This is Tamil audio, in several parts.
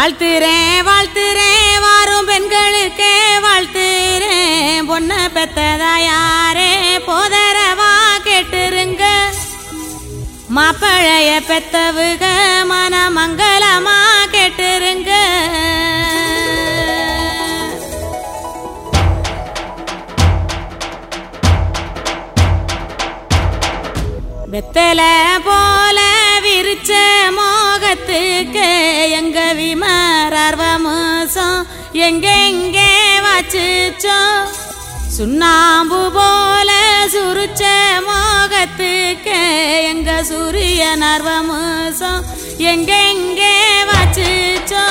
வாழ்த்துறேன் வாழ்த்துறேன் வாரும் பெண்களுக்கே வாழ்த்துறேன் பொண்ண பெத்ததா யாரே போதரவா கேட்டுருங்க மாப்பழைய பெத்தவுக மனமங்கலமா கேட்டுருங்க வெத்தல போல விரிச்ச மோகத்துக்கு எங்க விமரர்வமோசம் எங்கெங்கே வச்சுச்சோ சுண்ணாம்பு போல சுருச்ச மோகத்துக்கு எங்க சூரிய நர்வமோசம் எங்கெங்கே வச்சுச்சோ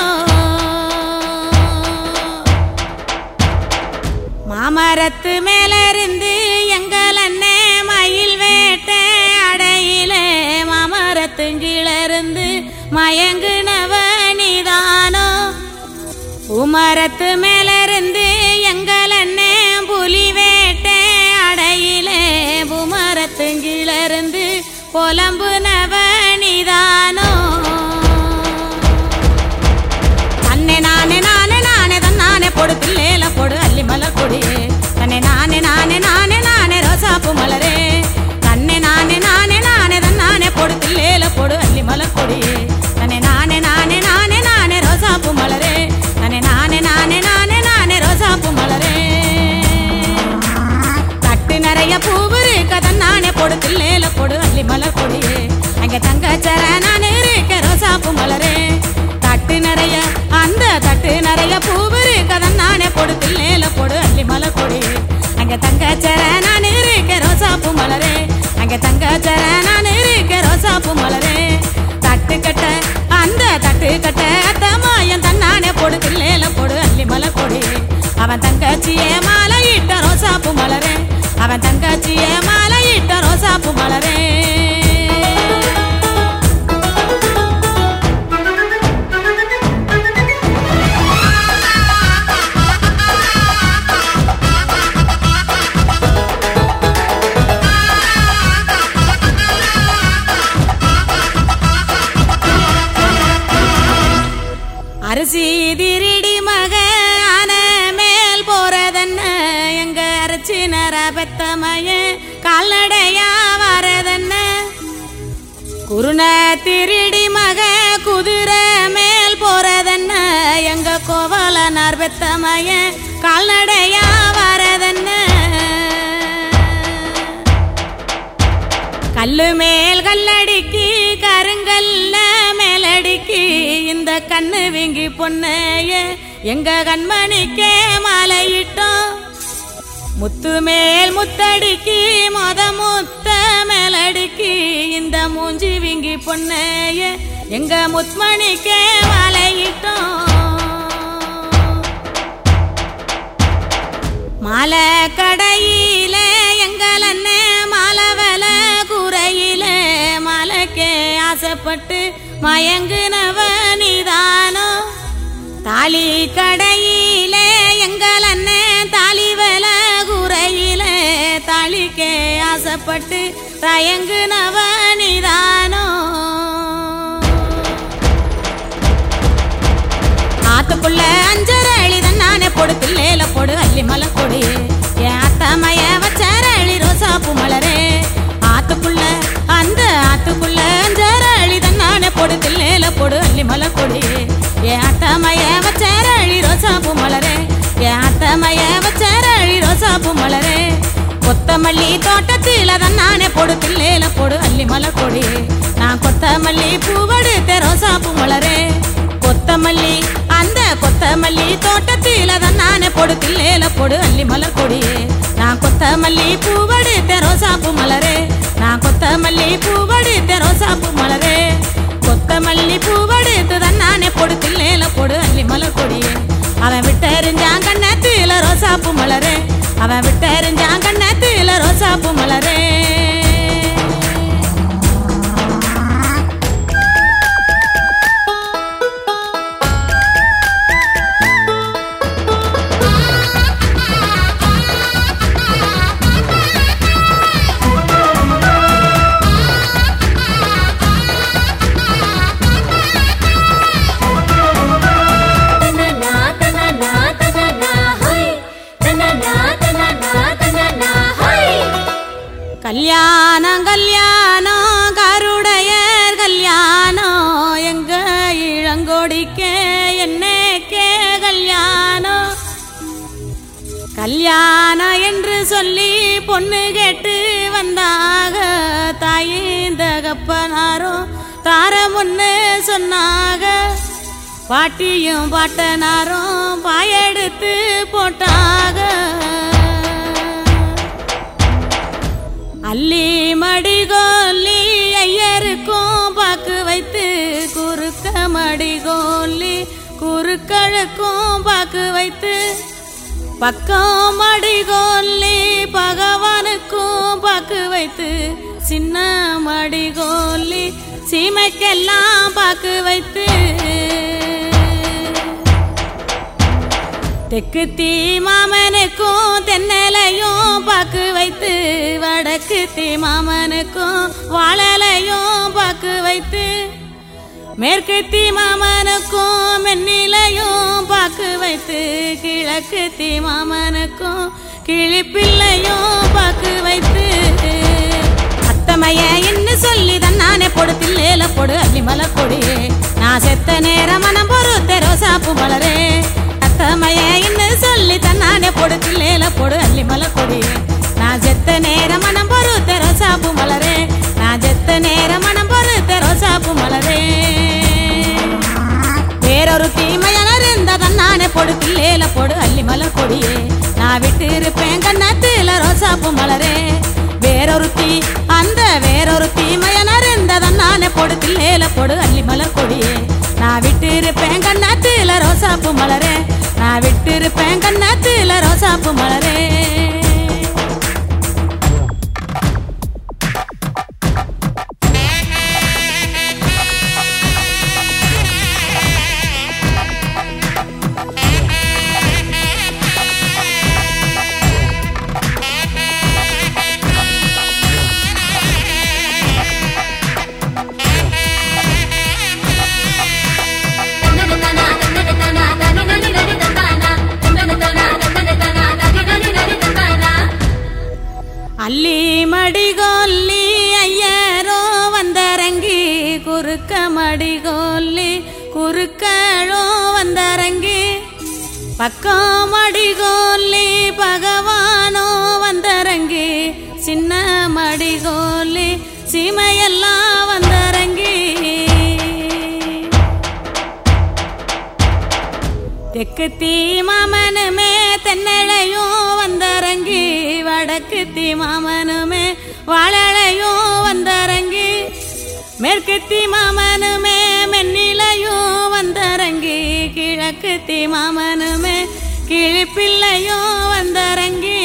மாமரத்து மேல இருந்து எங்கள் அண்ணே மயில் வேட்டை அடையிலே மாமரத்து கீழிருந்து மயங்குனவ நீதானோ பூமரத்து மேல இருந்து எங்கள் அண்ணே புலி வேட்டை அடையிலே பூமரத்து கீழிருந்து புலம்புனவ நீதானோ தன்னை நானே நானே நானே தன் நானே பொடு பிள்ளையில பொடு அள்ளி மலர் கொடியே தன்னை நானே நானே நானே நானே ரோசாப்பு மலரே தன்னை நானே நானே நானே தன் நானே பொடு பிள்ளையில பொடு அள்ளி மலர் கொடியே தன்னை நானே நானே நானே நானே ரோசாப்பு மலரே தன்னை நானே நானே நானே நானே ரோசாப்பு மலரே தட்டு நிறைய பூவு கதன் நானே பொடு தில்லேல பொடு அள்ளி மலர் கொடியே அங்க தங்கச்சர நான் இருக்க ரோசாப்பு மலரே தட்டு நிறைய அந்த தட்டு நிறைய பூவு கதன் நானே பொடு தில்லேல பொடு அள்ளி மலர் கொடியே அங்க தங்கச்சர நான் இருக்க ரோசாப்பு மலரே அங்க தங்கச்சர நான் இருக்க ரோசாப்பு மலரே தட்டு கட்ட அந்த தட்டு கட்ட அத்தமாயன் தன்னானே பொடு தில்லேல பொடு அள்ளி மலர் கொடியே அவன் தங்கச்சியே மாலையிட்ட ரோசாப்பு மலரே அவன் தங்கச்சியே மாலையிட்ட ரோசாப்பு மலரே அரிசி திருடி மக ஆன மேல் போறதென்ன எங்க அரைச்சி நர பெத்தமய கால்நடையா வரதென்ன குருண திருடி மக குதிரை மேல் போறதென்ன எங்க கோவலனார் பெத்தமய கால்நடையா வரதென்ன கல்லு மேல் கல்லடிக்கி கருங்கல்ல மேலடிக்கி இந்த கண்ணு வீங்கி பொண்ணைய எங்க கண்மணிக்கே மாலையிட்டோம் முத்து மேல் முத்தடிக்கி மொத முத்த மேலடிக்கி இந்த மூஞ்சி வீங்கி பொண்ணைய எங்க முத்மணிக்கே மாலையிட்டோம் மாலை கடையில எங்கள் அண்ணன் மாலை வில குறையில மாலைக்கே ஆசைப்பட்டு மயங்குனவ நீதானோ தாலி கடையில எங்கள் அண்ணன் தாலி வில குறையில தாலிக்கே ஆசைப்பட்டு தயங்குனவ நீதானோ ஆத்துக்குள்ள அஞ்சரை அழிதன் நானே பொடு பிள்ளையில பொடு அள்ளி மலை கொடி என் அத்தமைய வச்சர அழி ரோசாப்பு மலரே ஆத்துக்குள்ள அந்த ஆத்துக்குள்ள அஞ்சரை அழிதன் நானே பொடு பிள்ளையில பொடு அள்ளி மலை கொடி என் அத்தமைய வச்சர அழி ரோசாப்பு மலரே என் அத்தமைய வச்சர அழி ரோசாப்பு மலரே கொத்தமல்லி தோட்டத்தில தான் நானே பொடு பிள்ளையில பொடு அள்ளி மலை கொடி நான் கொத்தமல்லி பூவடுத்த ரோசாப்பு மலரே கொத்தமல்லி அந்த கொத்தமல்லி தோட்டத்தில தான் நானே பொடு தில்லேல பொடு அள்ளி மலர் கொடியே நான் கொத்தமல்லி பூவடுத்த ரோசாப்பு மலரே நான் கொத்தமல்லி பூவடுத்த ரோசாப்பு மலரே கொத்தமல்லி பூவடுத்து தான் நானே பொடு தில்லேல பொடு அள்ளி மலர் கொடியே அவன் விட்டெறிஞ்சான் கண்ணத்தில ரோசாப்பு மலரே அவன் விட்டெறிஞ்சான் கண்ணத்தில ரோசாப்பு மலரே கல்யாணம் கல்யாணம் கருடையர் கல்யாணம் எங்க இளங்கொடிக்கே என்னக்கே கல்யாணம் கல்யாணம் என்று சொல்லி பொண்ணு கேட்டு வந்தாக தாயின் தகப்பனாரும் தாரமுன்னு சொன்னாக பாட்டியும் பாட்டனாரும் பாயெடுத்து போட்டாக அள்ளி மடிகோலி ஐயருக்கும் பாக்கு வைத்து குறுக்க மடிகோலி குறுக்களுக்கும் பாக்கு வைத்து பக்கம் மடிகோலி பகவானுக்கும் பாக்கு வைத்து சின்ன மடிகோலி சீமைக்கெல்லாம் பாக்கு வைத்து தெற்கு தீ மாமனுக்கும் தென்னலையும் பாக்கு வைத்து வடக்கு தீ மாமனுக்கும் வாழலையும் பாக்கு வைத்து மேற்கு தீ மாமனுக்கும் மென்னிலையும் பாக்கு வைத்து கிழக்கு தீ மாமனுக்கும் கிளிப்பிள்ளையும் பாக்கு வைத்து அத்தமைய என்ன சொல்லி தான் நானே பொடுத்தில்லேல பொடு அள்ளி மலை கொடியே நான் செத்த நேரம் மனம் பொறுத்த ரோசாப்பு மலரே அத்தமைய என்ன சொல்லி தான் நானே பொடுத்தில்லேல பொடு அள்ளி மலை கொடியே நான் செத்த நேரம் மனம் பொறுத்த ரோசாப்பு மலரே நான் செத்த நேரம் மனம் பொறுத்த ரோசாப்பு மலரே வேறொரு தீமையனர் இருந்ததன் நானே பொடுத்தில்லேல பொடு அள்ளி மலர் கொடியே நான் விட்டு இருப்பேன் கண்ணத்துல ரோசாப்பு மலரே வேறொரு தீ அந்த வேறொரு தீமையனர் இருந்ததன் நானே பொடுத்தில்லேல பொடு அள்ளி மலர் கொடியே நான் விட்டு இருப்பேன் கண்ணத்துல ரோசாப்பு மலரே நான் விட்டு இருப்பேன் கண்ணத்துல ரோசாப்பு மலரே அள்ளி மடிகோல்லி ஐயரோ வந்தரங்கி குறுக்க மடிகோல்லி குறுக்களோ வந்தரங்கி பக்கம் மடிகோல்லி பகவானோ வந்தரங்கி சின்ன மடிகோல்லி சீமையெல்லாம் வந்தரங்கி தெற்கு தீ மாமனுமே தென்னழையும் வந்தரங்கி வடக்கு தீ மாமனுமே வாழலையும் வந்தரங்கி மேற்கு தீ மாமனுமே மென்னிலையும் வந்தரங்கி கிழக்கு தீ மாமனுமே கிழிப்பிள்ளையும் வந்தரங்கி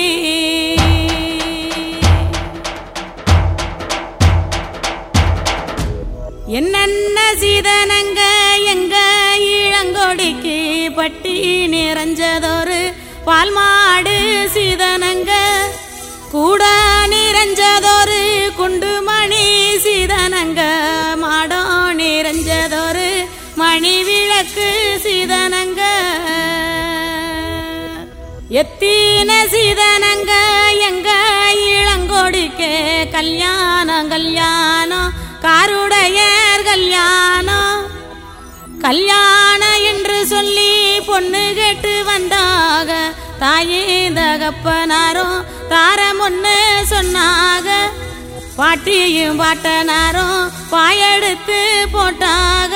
என்னென்ன சீதனங்க எங்க இளங்கொடிக்கு பட்டி நிறைஞ்சதொரு பால் மாடு சீதனங்க கூட நிறைஞ்சதொரு குண்டுமணி சீதனங்க மாடோ நிறைஞ்சதொரு மணி விளக்கு சீதனங்க எத்தீன சீதனங்க எங்க இளங்கொடிக்கே கல்யாணம் கல்யாணம் காருடையர் கல்யாணம் கல்யாணம் என்று சொல்லி பொண்ணு கேட்டு வந்தாக தாயே தகப்பனாரும் தாரம் ஒன்று சொன்னாக பாட்டியும் பாட்டனாரும் பாயெடுத்து போட்டாக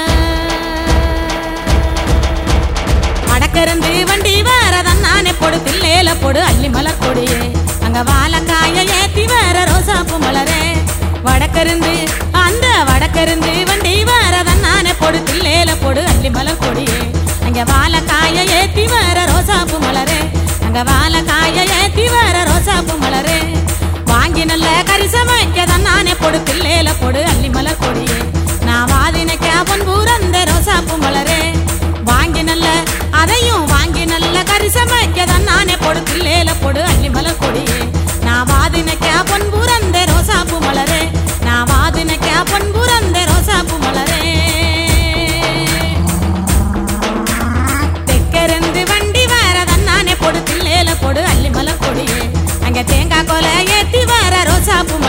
வடக்கிருந்து வண்டி வரதன் நானே பொடு தில்லேல பொடு அள்ளி மலர் கொடியே அங்க வாழக்காய ஏத்தி வர ரோசாப்பு மலரே வடக்கிருந்து அந்த வடக்கிருந்து வண்டி வரதன் நானே பொடு தில்லேல பொடு அள்ளி மலர் கொடியே அங்க வாழக்காய ஏத்தி வர ரோசாப்பு மலரே அங்க வாழக்காய ஏத்தி வர ரோசாப்பு மலரே வாங்கி நல்ல கரிசமைக்கதான் நானே பொடு தில்லேல பொடு அள்ளி மலர் கொடியே நான் வாதினைக்க பொன் பூரந்த ரோசாப்பு மலரே வாங்கி நல்ல அதையும் வாங்கி நல்ல கரிசமைக்கதான் நானே பொடு தில்லேல பொடு அள்ளி மலர் கொடியே நான் வாதினைக்க பொன் பூரந்த ரோசாப்பு மலரே நான் வாதினைக்க பொன் பூரந்த ரோசாப்பு மலரே தெற்கிருந்து வண்டி வரதன் நானே பொடு தில்லேல பொடு அள்ளி மலர் கொடியே அங்க தேங்காய் கொலை ஏத்தி வர ரோசாப்பு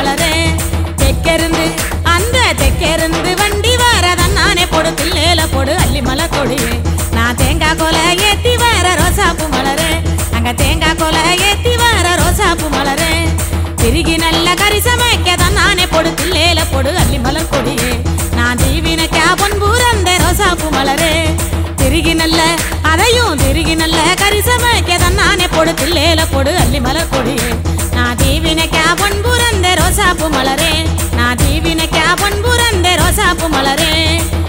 போடு தில்லேல போடு அள்ளி மலர் கொடியே நான் தீவினைக்கா பொன்புரந்த ரோசாப்பு மலரே நான் தீவினைக்கா பொன்புரந்த ரோசாப்பு மலரே